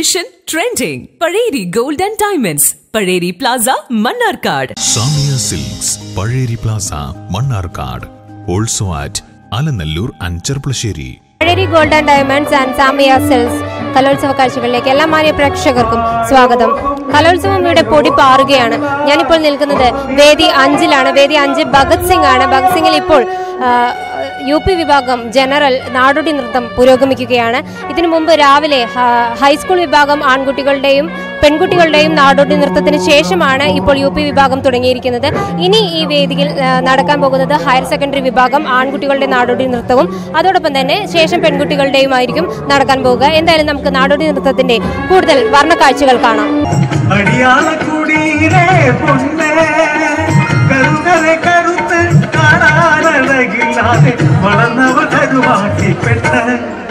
edition trending. Pareri Gold and Diamonds, Pareri Plaza, Mannarkad. Samiya silks Pazheri plaza Mannarkkad also at Alanallur and Cherpulassery Pazhari gold and diamonds and Samiya silks കലോത്സവ കാഴ്ചകളിലേക്ക് എല്ലാ മാന്യ പ്രേക്ഷകർക്കും സ്വാഗതം കലോത്സവം ഇവിടെ പൊടി പാറുകയാണ് ഞാനിപ്പോൾ നിൽക്കുന്നത് വേദി അഞ്ചിലാണ് വേദി അഞ്ച് ഭഗത് സിംഗ് ആണ് ഭഗത് സിംഗിൽ ഇപ്പോൾ ആ, യു പി വിഭാഗം ജനറൽ നാടോടി നൃത്തം പുരോഗമിക്കുകയാണ് ഇതിനു മുമ്പ് രാവിലെ ആ, ഹൈസ്കൂൾ വിഭാഗം ആൺകുട്ടികളുടെയും പെൺകുട്ടികളുടെയും നാടോടി നൃത്തത്തിന് ശേഷമാണ് ഇപ്പോൾ യു പി വിഭാഗം തുടങ്ങിയിരിക്കുന്നത് ഇനി ഈ വേദിയിൽ ആ, നടക്കാൻ പോകുന്നത് ഹയർ സെക്കൻഡറി വിഭാഗം ആൺകുട്ടികളുടെ നാടോടി നൃത്തവും അതോടൊപ്പം തന്നെ ശേഷം പെൺകുട്ടികളുടെയുമായിരിക്കും നടക്കാൻ പോകുക എന്തായാലും നമുക്ക് നാടോടി നൃത്തത്തിന്റെ കൂടുതൽ വർണ്ണ കാഴ്ചകൾ കാണാം അടിയാളക്കുടിയിലെ പൊന്നെ കരുതര കരുത്ത് കാണാനഴകില്ലാതെ വളർന്നവർ കരുവാക്കി പെണ്ണ്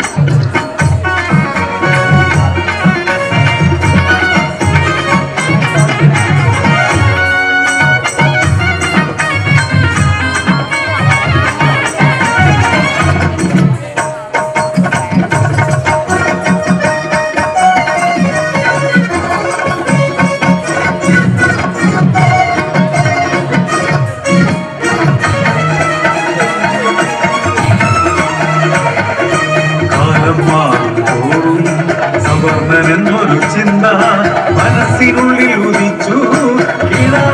കാലം മാറും സവർണനെന്നൊരു ചിന്ത മനസ്സിനുള്ളിൽ ഉദിച്ചു ഇതാ